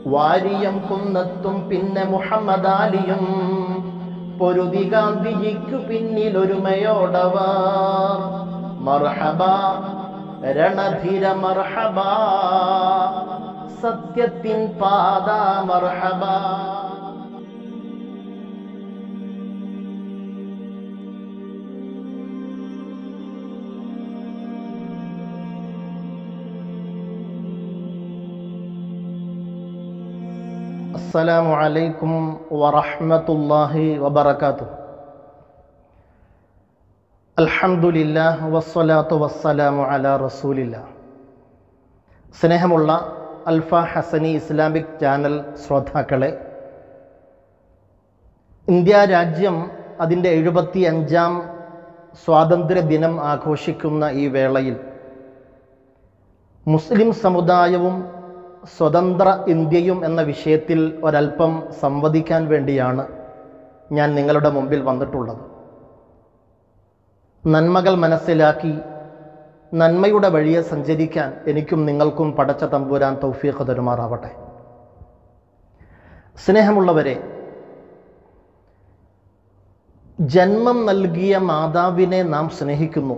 വാരിയം കുന്നത്തും പിന്നെ മുഹമ്മദ് അലിയും പൊരുതി ഗാന്ധിജിക്കു പിന്നിലൊരുമയോടവർ മർഹബ രണധീര മർഹബ സത്യത്തിൻ പാത മർഹബ السلام عليكم ورحمة الله وبركاته الحمد لله والصلاة والسلام على رسول الله സ്നേഹമുള്ള അൽഫ ഹസനി ഇസ്ലാമിക് ചാനൽ ശ്രോതാക്കളെ ഇന്ത്യ രാജ്യം അതിൻ്റെ എഴുപത്തി അഞ്ചാം സ്വാതന്ത്ര്യ ദിനം ആഘോഷിക്കുന്ന ഈ വേളയിൽ മുസ്ലിം സമുദായവും സ്വതന്ത്ര ഇന്ത്യയും എന്ന വിഷയത്തിൽ ഒരല്പം സംവദിക്കാൻ വേണ്ടിയാണ് ഞാൻ നിങ്ങളുടെ മുമ്പിൽ വന്നിട്ടുള്ളത് നന്മകൾ മനസ്സിലാക്കി നന്മയുടെ വഴിയെ സഞ്ചരിക്കാൻ എനിക്കും നിങ്ങൾക്കും പടച്ച തമ്പുരാൻ തൗഫീഖ് തരുമാറാവട്ടെ സ്നേഹമുള്ളവരെ ജന്മം നൽകിയ മാതാവിനെ നാം സ്നേഹിക്കുന്നു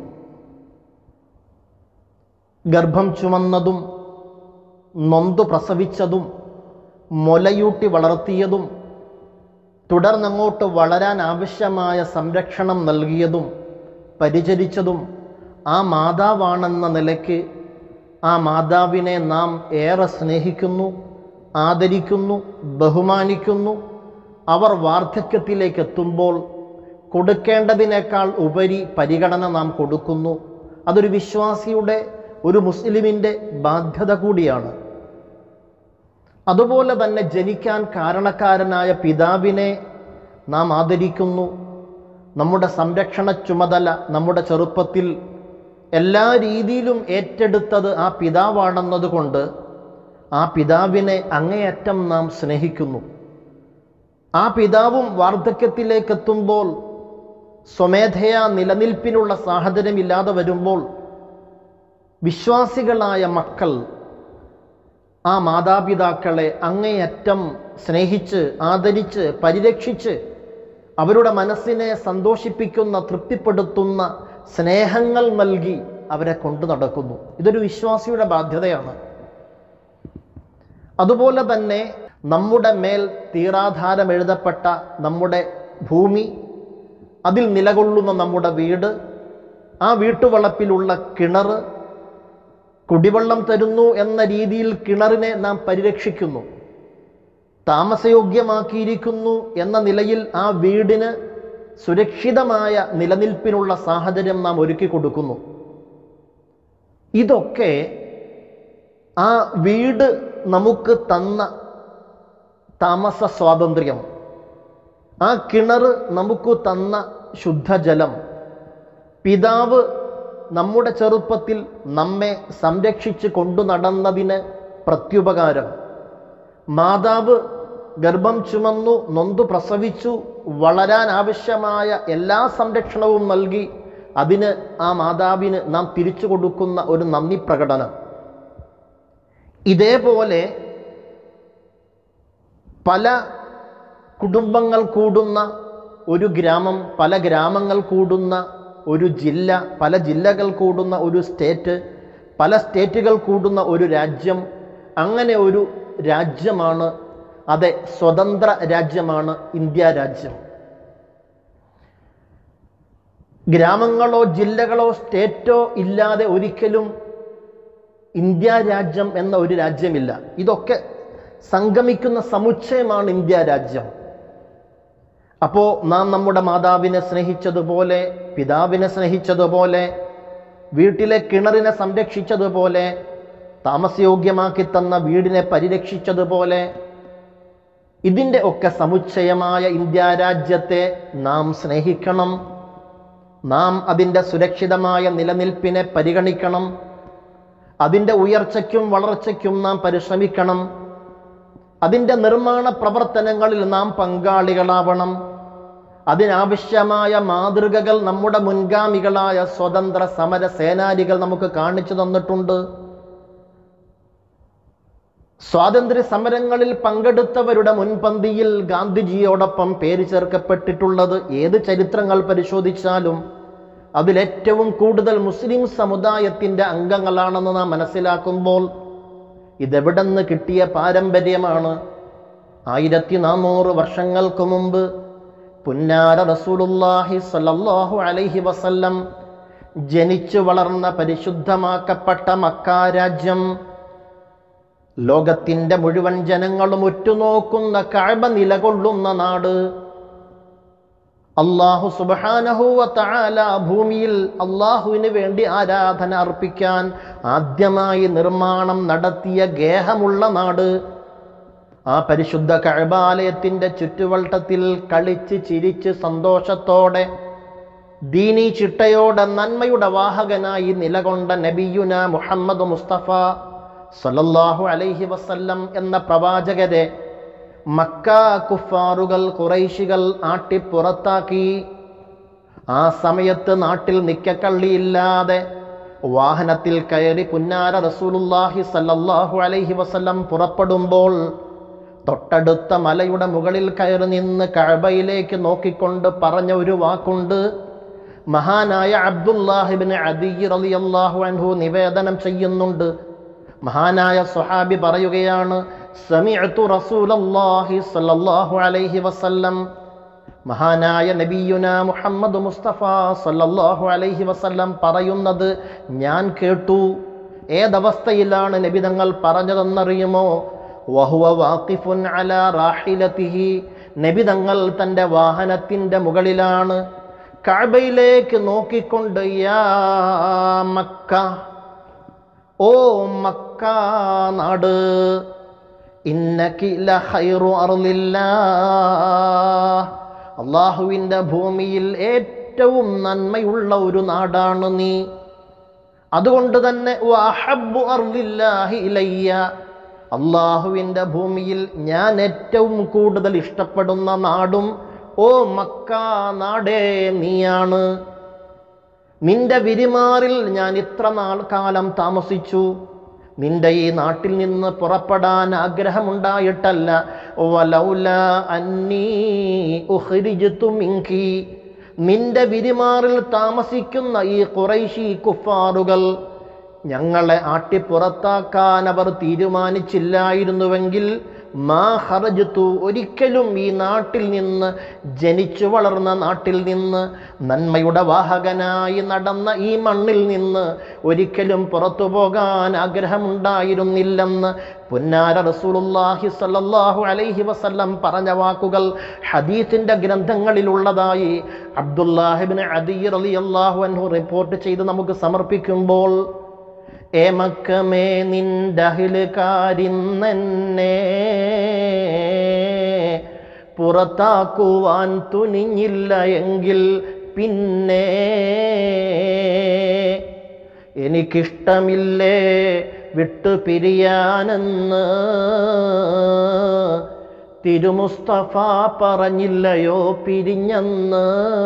ഗർഭം ചുമന്നതും നൊന്തു പ്രസവിച്ചതും മുലയൂട്ടി വളർത്തിയതും തുടർന്നങ്ങോട്ട് വളരാൻ ആവശ്യമായ സംരക്ഷണം നൽകിയതും പരിചരിച്ചതും ആ മാതാവാണെന്ന നിലയ്ക്ക് ആ മാതാവിനെ നാം ഏറെ സ്നേഹിക്കുന്നു ആദരിക്കുന്നു ബഹുമാനിക്കുന്നു അവർ വാർദ്ധക്യത്തിലേക്ക് എത്തുമ്പോൾ കൊടുക്കേണ്ടതിനേക്കാൾ ഉപരി പരിഗണന നാം കൊടുക്കുന്നു അതൊരു വിശ്വാസിയുടെ ഒരു മുസ്ലിമിൻ്റെ ബാധ്യത കൂടിയാണ് അതുപോലെ തന്നെ ജനിക്കാൻ കാരണക്കാരനായ പിതാവിനെ നാം ആദരിക്കുന്നു നമ്മുടെ സംരക്ഷണ ചുമതല നമ്മുടെ ചെറുപ്പത്തിൽ എല്ലാ രീതിയിലും ഏറ്റെടുത്തത് ആ പിതാവാണെന്നതുകൊണ്ട് ആ പിതാവിനെ അങ്ങേയറ്റം നാം സ്നേഹിക്കുന്നു ആ പിതാവും വാർദ്ധക്യത്തിലേക്ക് എത്തുമ്പോൾ സ്വമേധയാ നിലനിൽപ്പിനുള്ള സാഹചര്യമില്ലാതെ വരുമ്പോൾ വിശ്വാസികളായ മക്കൾ ആ മാതാപിതാക്കളെ അങ്ങേയറ്റം സ്നേഹിച്ച് ആദരിച്ച് പരിരക്ഷിച്ച് അവരുടെ മനസ്സിനെ സന്തോഷിപ്പിക്കുന്ന തൃപ്തിപ്പെടുത്തുന്ന സ്നേഹങ്ങൾ നൽകി അവരെ കൊണ്ടു നടക്കുന്നു ഇതൊരു വിശ്വാസിയുടെ ബാധ്യതയാണ് അതുപോലെ തന്നെ നമ്മുടെ മേൽ തീരാധാരം എഴുതപ്പെട്ട നമ്മുടെ ഭൂമി അതിൽ നിലകൊള്ളുന്ന നമ്മുടെ വീട് ആ വീട്ടുവളപ്പിലുള്ള കിണർ കുടിവെള്ളം തരുന്നു എന്ന രീതിയിൽ കിണറിനെ നാം പരിരക്ഷിക്കുന്നു താമസയോഗ്യമാക്കിയിരിക്കുന്നു എന്ന നിലയിൽ ആ വീടിന് സുരക്ഷിതമായ നിലനിൽപ്പിനുള്ള സാഹചര്യം നാം ഒരുക്കി കൊടുക്കുന്നു ഇതൊക്കെ ആ വീട് നമുക്ക് തന്ന താമസ സ്വാതന്ത്ര്യം ആ കിണർ നമുക്ക് തന്ന ശുദ്ധജലം പിതാവ് നമ്മുടെ ചെറുപ്പത്തിൽ നമ്മെ സംരക്ഷിച്ച് കൊണ്ടു നടന്നതിന് പ്രത്യുപകാരം മാതാവ് ഗർഭം ചുമന്നു നൊന്തു പ്രസവിച്ചു വളരാൻ ആവശ്യമായ എല്ലാ സംരക്ഷണവും നൽകി അതിന് ആ മാതാവിന് നാം തിരിച്ചു കൊടുക്കുന്ന ഒരു നന്ദി പ്രകടനം ഇതേപോലെ പല കുടുംബങ്ങൾ കൂടുന്ന ഒരു ഗ്രാമം പല ഗ്രാമങ്ങൾ കൂടുന്ന ഒരു ജില്ല പല ജില്ലകൾ കൂടുന്ന ഒരു സ്റ്റേറ്റ് പല സ്റ്റേറ്റുകൾ കൂടുന്ന ഒരു രാജ്യം അങ്ങനെ ഒരു രാജ്യമാണ് അതെ സ്വതന്ത്ര രാജ്യമാണ് ഇന്ത്യ രാജ്യം ഗ്രാമങ്ങളോ ജില്ലകളോ സ്റ്റേറ്റോ ഇല്ലാതെ ഒരിക്കലും ഇന്ത്യ രാജ്യം എന്ന ഒരു രാജ്യമില്ല ഇതൊക്കെ സംഗമിക്കുന്ന സമുച്ചയമാണ് ഇന്ത്യ രാജ്യം അപ്പോ നാം നമ്മുടെ മാതാവിനെ സ്നേഹിച്ചതുപോലെ പിതാവിനെ സ്നേഹിച്ചതുപോലെ വീട്ടിലെ കിണറിനെ സംരക്ഷിച്ചതുപോലെ താമസയോഗ്യമാക്കി തന്ന വീടിനെ പരിരക്ഷിച്ചതുപോലെ ഇതിൻ്റെ ഒക്കെ സമുച്ചയമായ ഇന്ത്യ രാജ്യത്തെ നാം സ്നേഹിക്കണം നാം അതിൻ്റെ സുരക്ഷിതമായ നിലനിൽപ്പിനെ പരിഗണിക്കണം അതിൻ്റെ ഉയർച്ചയ്ക്കും വളർച്ചയ്ക്കും നാം പരിശ്രമിക്കണം അതിൻ്റെ നിർമ്മാണ പ്രവർത്തനങ്ങളിൽ നാം പങ്കാളികളാവണം അതിനാവശ്യമായ മാതൃകകൾ നമ്മുടെ മുൻഗാമികളായ സ്വതന്ത്ര സമര സേനാനികൾ നമുക്ക് കാണിച്ചു തന്നിട്ടുണ്ട് സ്വാതന്ത്ര്യ സമരങ്ങളിൽ പങ്കെടുത്തവരുടെ മുൻപന്തിയിൽ ഗാന്ധിജിയോടൊപ്പം പേര് ചേർക്കപ്പെട്ടിട്ടുള്ളത് ഏത് ചരിത്രങ്ങൾ പരിശോധിച്ചാലും അതിലേറ്റവും കൂടുതൽ മുസ്ലിം സമുദായത്തിന്റെ അംഗങ്ങളാണെന്ന് നാം മനസ്സിലാക്കുമ്പോൾ ഇതെവിടെന്ന് കിട്ടിയ പാരമ്പര്യമാണ് ആയിരത്തി നാനൂറ് വർഷങ്ങൾക്ക് മുമ്പ് പുന്നാര റസൂലുല്ലാഹി സല്ലല്ലാഹു അലൈഹി വസല്ലം ജനിച്ചു വളർന്ന പരിശുദ്ധമാക്കപ്പെട്ട മക്ക രാജ്യം ലോകത്തിന്റെ മുഴുവൻ ജനങ്ങളും ഉറ്റുനോക്കുന്ന കഅബ നിലകൊള്ളുന്ന നാട് അള്ളാഹു സുബാനഹുവ തആല ഭൂമിയിൽ അള്ളാഹുവിന് വേണ്ടി ആരാധന അർപ്പിക്കാൻ ആദ്യമായി നിർമ്മാണം നടത്തിയ ഗേഹമുള്ള നാട് ആ പരിശുദ്ധ കഴബാലയത്തിന്റെ ചുറ്റുവട്ടത്തിൽ കളിച്ച് ചിരിച്ച് സന്തോഷത്തോടെ ദീനി ചിട്ടയോടെ നന്മയുടെ വാഹകനായി നിലകൊണ്ട നബിയുന മുഹമ്മദ് മുസ്തഫ സല്ലല്ലാഹു അലൈഹി വസല്ലം എന്ന പ്രവാചകരെ മക്ക കുഫാറുകൾ കുറൈശികൾ ആട്ടിപ്പുറത്താക്കി ആ സമയത്ത് നാട്ടിൽ നിക്കക്കള്ളിയില്ലാതെ വാഹനത്തിൽ കയറി പുന്നാര റസൂലുല്ലാഹി സല്ലല്ലാഹു അലൈഹി വസല്ലം പുറപ്പെടുമ്പോൾ തൊട്ടടുത്ത മലയുടെ മുകളിൽ കയറി നിന്ന് കഴബയിലേക്ക് നോക്കിക്കൊണ്ട് പറഞ്ഞ ഒരു വാക്കുണ്ട് മഹാനായ അബ്ദുല്ലാഹിബിൻ അദി റളിയല്ലാഹു അൻഹു നിവേദനം ചെയ്യുന്നുണ്ട് മഹാനായ സ്വഹാബി പറയുകയാണ് സമിഅതു റസൂലല്ലാഹി സ്വല്ലല്ലാഹു അലൈഹി വസല്ലം മഹാനായ നബിയുന മുഹമ്മദ് മുസ്തഫ സല്ലല്ലാഹു അലൈഹി വസല്ലം പറയുന്നത് ഞാൻ കേട്ടു ഏതവസ്ഥയിലാണ് നബി തങ്ങൾ പറഞ്ഞതെന്നറിയുമോ വഹുവ വാഖിഫുൻ അലാ റാഹിലതിഹി നബി തങ്ങൾ തൻ്റെ വാഹനത്തിൻ്റെ മുകളിലാണ് കഅബയിലേക്ക് നോക്കിക്കൊണ്ട് യാ മക്ക ഓ മക്ക നാട് ഇന്നക്കി ലഖൈറു അർളില്ലാ അള്ളാഹുവിൻ്റെ ഭൂമിയിൽ ഏറ്റവും നന്മയുള്ള ഒരു നാടാണ് നീ അതുകൊണ്ട് തന്നെ വഅഹബ്ബു അർളില്ലാഹി ഇലയ്യ അള്ളാഹുവിൻ്റെ ഭൂമിയിൽ ഞാൻ ഏറ്റവും കൂടുതൽ ഇഷ്ടപ്പെടുന്ന നാടും ഓ മക്ക നാടേ നീയാണ് നിന്റെ വിരിമാറിൽ ഞാൻ ഇത്ര നാൾ കാലം താമസിച്ചു നിന്റെ ഈ നാട്ടിൽ നിന്ന് പുറപ്പെടാൻ ആഗ്രഹമുണ്ടായിട്ടല്ല വലൗല അന്നീ ഉഖ്രിജ്തു മിൻകി നിന്റെ വിരിമാറിൽ താമസിക്കുന്ന ഈ കുറൈശി കുഫാറുകൾ ഞങ്ങളെ ആട്ടിപ്പുറത്താക്കാൻ അവർ തീരുമാനിച്ചില്ലായിരുന്നുവെങ്കിൽ മാ ഹറജത്തു ഒരിക്കലും ഈ നാട്ടിൽ നിന്ന് ജനിച്ചു വളർന്ന നാട്ടിൽ നിന്ന് നന്മയുടെ വാഹകനായി നടന്ന ഈ മണ്ണിൽ നിന്ന് ഒരിക്കലും പുറത്തു പോകാൻ ആഗ്രഹമുണ്ടായിരുന്നില്ലെന്ന് പുന്നാര റസൂലുള്ളാഹി സല്ലല്ലാഹു അലൈഹി വസല്ലം പറഞ്ഞ വാക്കുകൾ ഹദീസിന്റെ ഗ്രന്ഥങ്ങളിലുള്ളതായി അബ്ദുല്ലാഹിബിൻ അദീ റളിയല്ലാഹു അൻഹു റിപ്പോർട്ട് ചെയ്ത് നമുക്ക് സമർപ്പിക്കുമ്പോൾ ഏമക്കമേ നിൻഡഹിലുകാരിന്നെ പുറത്താക്കുവാൻ തുനിഞ്ഞില്ല എങ്കിൽ പിന്നെ എനിക്കിഷ്ടമില്ലേ വിട്ടു പിരിയാനെന്ന് തിരുമുസ്തഫ പറഞ്ഞില്ലയോ പിരിഞ്ഞെന്ന്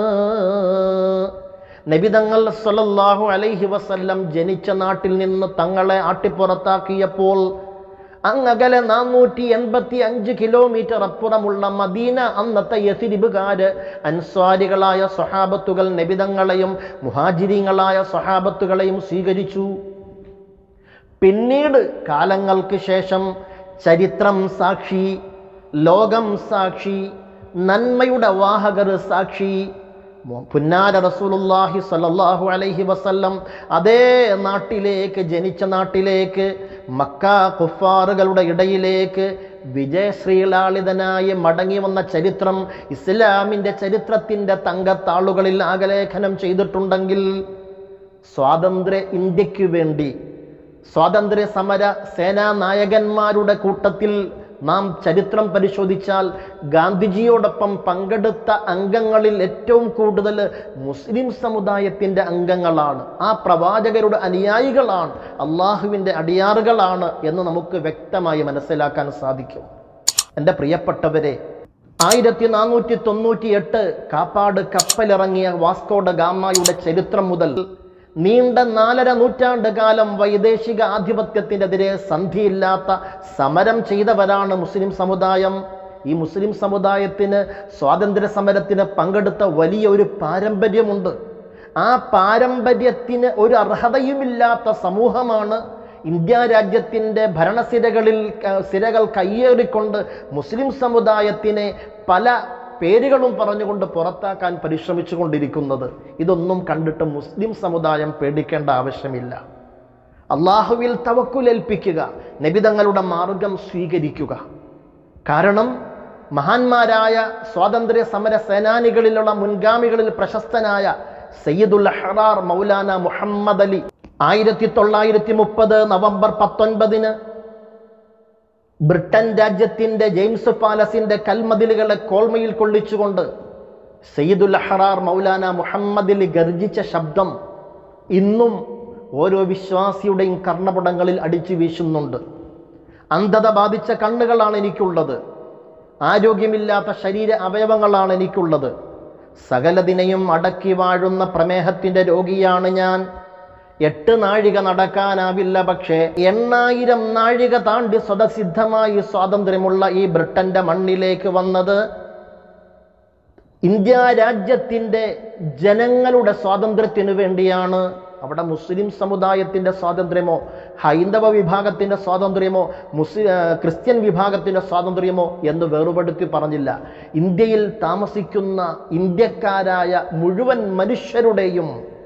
നബിതങ്ങൾ സല്ലല്ലാഹു അലൈഹി വസല്ലം ജനിച്ച നാട്ടിൽ നിന്ന് തങ്ങളെ ആട്ടിപ്പുറത്താക്കിയപ്പോൾ അങ്ങകലെ നാനൂറ്റി എൺപത്തി അഞ്ച് കിലോമീറ്റർ അപ്പുറമുള്ള മദീന അന്നത്തെ യസിരിബുകാര് അൻസ്വാരികളായ സ്വഹാബത്തുകൾ നബിതങ്ങളെയും മുഹാജിരിങ്ങളായ സ്വഹാബത്തുകളെയും സ്വീകരിച്ചു പിന്നീട് കാലങ്ങൾക്ക് ശേഷം ചരിത്രം സാക്ഷി ലോകം സാക്ഷി നന്മയുടെ വാഹകർ സാക്ഷി പുന്നാര റസൂലുള്ളാഹി സ്വല്ലല്ലാഹു അലൈഹി വസല്ലം അതേ നാട്ടിലേക്ക് ജനിച്ച നാട്ടിലേക്ക് മക്ക കുഫാറുകളുടെ ഇടയിലേക്ക് വിജയശ്രീലാളിതനായി മടങ്ങി വന്ന ചരിത്രം ഇസ്ലാമിൻ്റെ ചരിത്രത്തിൻ്റെ തങ്കത്താളുകളിൽ ആകലേഖനം ചെയ്തിട്ടുണ്ടെങ്കിൽ സ്വാതന്ത്ര്യ ഇന്ത്യക്ക് വേണ്ടി സ്വാതന്ത്ര്യ സമര സേനാ നായകന്മാരുടെ കൂട്ടത്തിൽ നാം ചരിത്രം പരിശോധിച്ചാൽ ഗാന്ധിജിയോടൊപ്പം പങ്കെടുത്ത അംഗങ്ങളിൽ ഏറ്റവും കൂടുതൽ മുസ്ലിം സമുദായത്തിൻ്റെ അംഗങ്ങളാണ് ആ പ്രവാചകരുടെ അനുയായികളാണ് അള്ളാഹുവിൻ്റെ അടിയാറുകളാണ് എന്ന് നമുക്ക് വ്യക്തമായി മനസ്സിലാക്കാൻ സാധിക്കും എൻ്റെ പ്രിയപ്പെട്ടവരെ ആയിരത്തി നാനൂറ്റി തൊണ്ണൂറ്റി എട്ട് കാപ്പാട് കപ്പലിറങ്ങിയ വാസ്കോഡ ഗാമയുടെ ചരിത്രം മുതൽ നീണ്ട നാലര നൂറ്റാണ്ട് കാലം വൈദേശിക ആധിപത്യത്തിനെതിരെ സന്ധിയില്ലാത്ത സമരം ചെയ്തവരാണ് മുസ്ലിം സമുദായം ഈ മുസ്ലിം സമുദായത്തിന് സ്വാതന്ത്ര്യ സമരത്തിന് പങ്കെടുത്ത വലിയ ഒരു പാരമ്പര്യമുണ്ട് ആ പാരമ്പര്യത്തിന് ഒരു അർഹതയുമില്ലാത്ത സമൂഹമാണ് ഇന്ത്യ രാജ്യത്തിൻ്റെ ഭരണസിരകളിൽ ക- സിരകൾ കയ്യേറിക്കൊണ്ട് മുസ്ലിം സമുദായത്തിനെ പല പേരുകളും പറഞ്ഞുകൊണ്ട് പുറത്താക്കാൻ പരിശ്രമിച്ചു കൊണ്ടിരിക്കുന്നത് ഇതൊന്നും കണ്ടിട്ട് മുസ്ലിം സമുദായം പേടിക്കേണ്ട ആവശ്യമില്ല അള്ളാഹുവിൽ തവക്കുലേൽപ്പിക്കുക നബിതങ്ങളുടെ മാർഗം സ്വീകരിക്കുക കാരണം മഹാന്മാരായ സ്വാതന്ത്ര്യ സമര സേനാനികളിലുള്ള മുൻഗാമികളിൽ പ്രശസ്തനായ സയ്യിദുൽ ഹറാർ മൗലാന മുഹമ്മദ് അലി ആയിരത്തി തൊള്ളായിരത്തി മുപ്പത് നവംബർ പത്തൊൻപതിന് ബ്രിട്ടൻ രാജ്യത്തിന്റെ ജെയിംസ് പാലസിന്റെ കൽമതിലുകളെ കോൾമയിൽ കൊള്ളിച്ചുകൊണ്ട് സയ്യിദുൽ ഹറാർ മൗലാന മുഹമ്മദ് അലി ഗർജിച്ച ശബ്ദം ഇന്നും ഓരോ വിശ്വാസിയുടെയും കർണപടങ്ങളിൽ അടിച്ചു വീശുന്നുണ്ട് അന്ധത ബാധിച്ച കണ്ണുകളാണ് എനിക്കുള്ളത് ആരോഗ്യമില്ലാത്ത ശരീര അവയവങ്ങളാണ് എനിക്കുള്ളത് സകലതിനെയും അടക്കി വാഴുന്ന പ്രമേഹത്തിന്റെ രോഗിയാണ് ഞാൻ എട്ട് നാഴിക നടക്കാനാവില്ല പക്ഷേ എണ്ണായിരം നാഴിക താണ്ടി സ്വതസിദ്ധമായി സ്വാതന്ത്ര്യമുള്ള ഈ ബ്രിട്ടന്റെ മണ്ണിലേക്ക് വന്നത് ഇന്ത്യ രാജ്യത്തിൻ്റെ ജനങ്ങളുടെ സ്വാതന്ത്ര്യത്തിനു വേണ്ടിയാണ് അവിടെ മുസ്ലിം സമുദായത്തിൻ്റെ സ്വാതന്ത്ര്യമോ ഹൈന്ദവ വിഭാഗത്തിൻ്റെ സ്വാതന്ത്ര്യമോ മുസ്ലിം ക്രിസ്ത്യൻ വിഭാഗത്തിൻ്റെ സ്വാതന്ത്ര്യമോ എന്ന് വേറുപെടുത്തി പറഞ്ഞില്ല ഇന്ത്യയിൽ താമസിക്കുന്ന ഇന്ത്യക്കാരായ മുഴുവൻ മനുഷ്യരുടെയും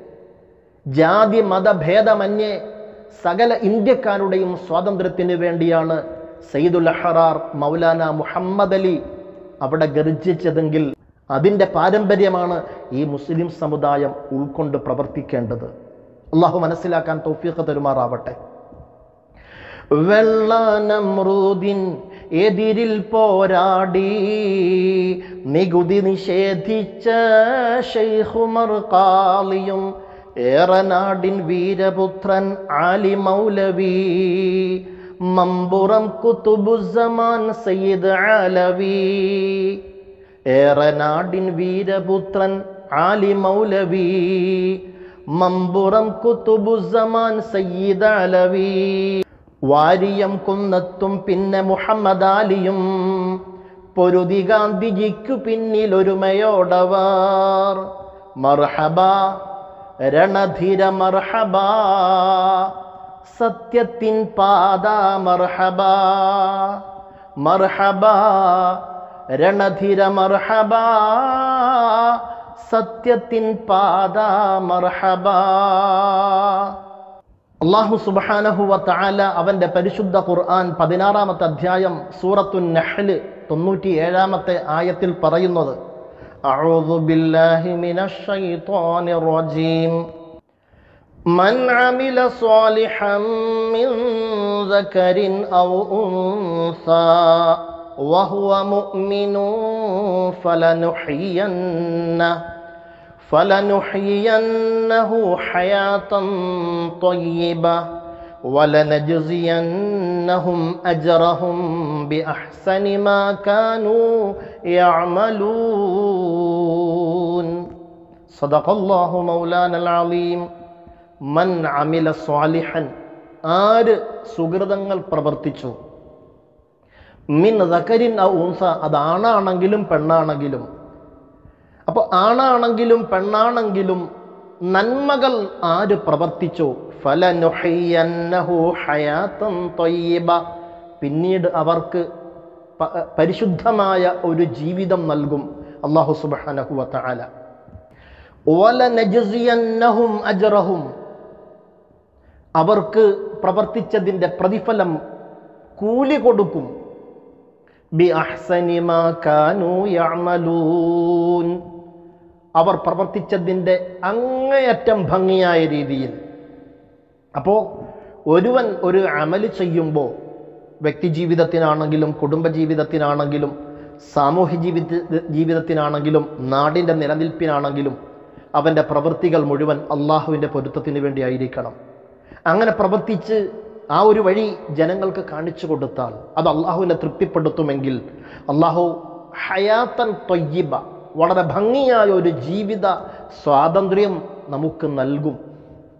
ജാതി മതഭേദമന്യേ സകല ഇന്ത്യക്കാരുടെയും സ്വാതന്ത്ര്യത്തിന് വേണ്ടിയാണ് സയ്യിദുൽ അഹറാർ മൗലാന മുഹമ്മദ് അലി അവിടെ ഗർജിച്ചതെങ്കിൽ അതിൻ്റെ പാരമ്പര്യമാണ് ഈ മുസ്ലിം സമുദായം ഉൾക്കൊണ്ട് പ്രവർത്തിക്കേണ്ടത് അള്ളാഹു മനസ്സിലാക്കാൻ തൗഫീഖ് തരുമാറാവട്ടെ വെള്ളനമ്രൂദിൻ എതിരിൽ പോരാടി നികുതി നിഷേധിച്ച ഷെയ്ഖുമർ കാളിയും ഏറനാടിൻ വീരപുത്രൻ ആലി മൗലവി മമ്പുറം കുത്തുബുസമാൻ സയ്യിദ് ആലവി ഏറനാടിൻ വീരപുത്രൻ ആലി മൗലവി മമ്പുറം കുത്തുബുസമാൻ സയ്യിദ് അലവി വാരിയം കുന്നത്തും പിന്നെ മുഹമ്മദ് ആലിയും പൊരുതി ഗാന്ധിജിക്കു പിന്നിൽ ഒരുമയോടവർ മർഹബ രണധീര മർഹബ സത്യത്തിൻ പാത മർഹബ മർഹബ രണധീര മർഹബ സത്യത്തിൻ പാത മർഹബ അള്ളാഹു സുബാനഹുവ തആല അവന്റെ പരിശുദ്ധ ഖുർആൻ പതിനാറാമത്തെ അധ്യായം സൂറത്തു നഹ്ല് തൊണ്ണൂറ്റി ഏഴാമത്തെ ആയത്തിൽ പറയുന്നത് അഊദു ബില്ലാഹി മിനശ് ശൈത്വാനിർ റജീം من عمل صالحا من ذكر أو أنثى وهو مؤمن فلنحيينه فلنحيينه حياة طيبة ولنجزينهم أجرهم بأحسن ما كانوا يعملون صدق الله مولانا العظيم മൻ അമില സ്വാലിഹൻ ആര് സുഹൃതങ്ങൾ പ്രവർത്തിച്ചു മിൻ ദക്കരിൻ ഔ ഉൻസ അത് ആണാണെങ്കിലും പെണ്ണാണെങ്കിലും അപ്പോൾ ആണാണെങ്കിലും പെണ്ണാണെങ്കിലും നന്മകൾ ആര് പ്രവർത്തിച്ചോ ഫലനുഹയ്യന്നഹു ഹയാത്തൻ ത്വയ്യിബ പിന്നീട് അവർക്ക് പ- പരിശുദ്ധമായ ഒരു ജീവിതം നൽകും അള്ളാഹു സുബ്ഹാനഹു വതആല വലനജ്സിയന്നഹും അജ്റഹും അവർക്ക് പ്രവർത്തിച്ചതിൻ്റെ പ്രതിഫലം കൂലി കൊടുക്കും ബി അഹ്സനി മാ കാനൂ യഅമലൂൻ അവർ പ്രവർത്തിച്ചതിൻ്റെ അങ്ങേയറ്റം ഭംഗിയായ രീതിയിൽ അപ്പോൾ ഒരുവൻ ഒരു അമല് ചെയ്യുമ്പോൾ വ്യക്തി ജീവിതത്തിനാണെങ്കിലും കുടുംബ ജീവിതത്തിനാണെങ്കിലും സാമൂഹ്യ ജീവിത ജീവിതത്തിനാണെങ്കിലും നാടിൻ്റെ നിലനിൽപ്പിനാണെങ്കിലും അവൻ്റെ പ്രവൃത്തികൾ മുഴുവൻ അള്ളാഹുവിൻ്റെ പൊരുത്തത്തിന് വേണ്ടിയായിരിക്കണം അങ്ങനെ പ്രവർത്തിച്ച് ആ ഒരു വഴി ജനങ്ങൾക്ക് കാണിച്ചു കൊടുത്താൽ അത് അള്ളാഹുവിനെ തൃപ്തിപ്പെടുത്തുമെങ്കിൽ അള്ളാഹു ഹയാത്തൻ തൊയ്യിബ വളരെ ഭംഗിയായ ഒരു ജീവിത സ്വാതന്ത്ര്യം നമുക്ക് നൽകും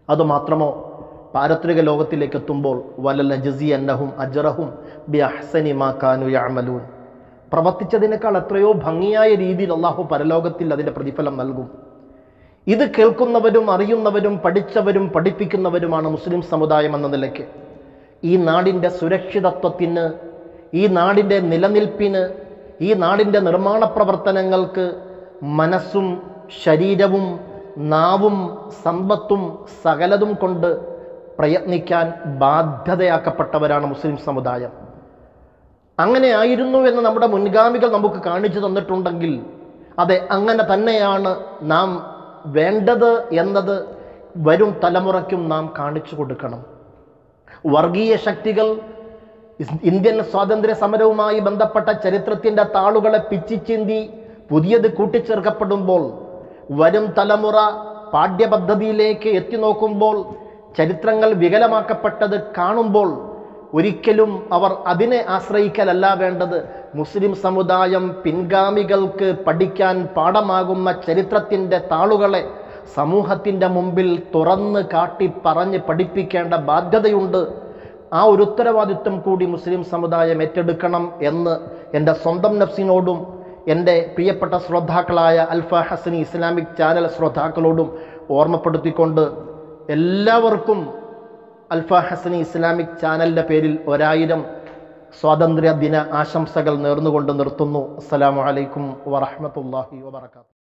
അതുമാത്രമോ പാരത്രിക ലോകത്തിലേക്ക് എത്തുമ്പോൾ വലല ജസി അന്നഹും അജറഹും ബി അഹ്സനി മാ കാനു യഅമലൂൻ പ്രവർത്തിച്ചതിനേക്കാൾ എത്രയോ ഭംഗിയായ രീതിയിൽ അള്ളാഹു പരലോകത്തിൽ അതിൻ്റെ പ്രതിഫലം നൽകും ഇത് കേൾക്കുന്നവരും അറിയുന്നവരും പഠിച്ചവരും പഠിപ്പിക്കുന്നവരുമാണ് മുസ്ലിം സമുദായം എന്ന നിലയ്ക്ക് ഈ നാടിൻ്റെ സുരക്ഷിതത്വത്തിന് ഈ നാടിൻ്റെ നിലനിൽപ്പിന് ഈ നാടിൻ്റെ നിർമ്മാണ പ്രവർത്തനങ്ങൾക്ക് മനസ്സും ശരീരവും നാവും സമ്പത്തും സകലതും കൊണ്ട് പ്രയത്നിക്കാൻ ബാധ്യതയാക്കപ്പെട്ടവരാണ് മുസ്ലിം സമുദായം അങ്ങനെ ആയിരുന്നു എന്ന് നമ്മുടെ മുൻഗാമികൾ നമുക്ക് കാണിച്ചു തന്നിട്ടുണ്ടെങ്കിൽ അതെ അങ്ങനെ തന്നെയാണ് നാം വേണ്ടത് എന്നത് വരും തലമുറയ്ക്കും നാം കാണിച്ചു കൊടുക്കണം വർഗീയ ശക്തികൾ ഇസ് ഇന്ത്യൻ സ്വാതന്ത്ര്യ സമരവുമായി ബന്ധപ്പെട്ട ചരിത്രത്തിൻ്റെ താളുകളെ പിച്ചിച്ചിന്തി പുതിയത് കൂട്ടിച്ചേർക്കപ്പെടുമ്പോൾ വരും തലമുറ പാഠ്യപദ്ധതിയിലേക്ക് എത്തി നോക്കുമ്പോൾ ചരിത്രങ്ങൾ വികലമാക്കപ്പെട്ടത് കാണുമ്പോൾ ഒരിക്കലും അവർ അതിനെ ആശ്രയിക്കലല്ല വേണ്ടത് മുസ്ലിം സമുദായം പിൻഗാമികൾക്ക് പഠിക്കാൻ പാഠമാകുന്ന ചരിത്രത്തിൻ്റെ താളുകളെ സമൂഹത്തിൻ്റെ മുമ്പിൽ തുറന്ന് കാട്ടി പറഞ്ഞ് പഠിപ്പിക്കേണ്ട ബാധ്യതയുണ്ട് ആ ഒരു ഉത്തരവാദിത്വം കൂടി മുസ്ലിം സമുദായം ഏറ്റെടുക്കണം എന്ന് എൻ്റെ സ്വന്തം നഫ്സിനോടും എൻ്റെ പ്രിയപ്പെട്ട ശ്രോതാക്കളായ അൽഫ ഹസനി ഇസ്ലാമിക് ചാനൽ ശ്രോതാക്കളോടും ഓർമ്മപ്പെടുത്തിക്കൊണ്ട് എല്ലാവർക്കും അൽഫ ഹസനി ഇസ്ലാമിക് ചാനലിൻ്റെ പേരിൽ ഒരായിരം സ്വാതന്ത്ര്യ ദിന ആശംസകൾ നേർന്നുകൊണ്ട് നിർത്തുന്നു അസ്സലാമു അലൈക്കും വറഹ്മത്തുള്ളാഹി വബറകാതുഹു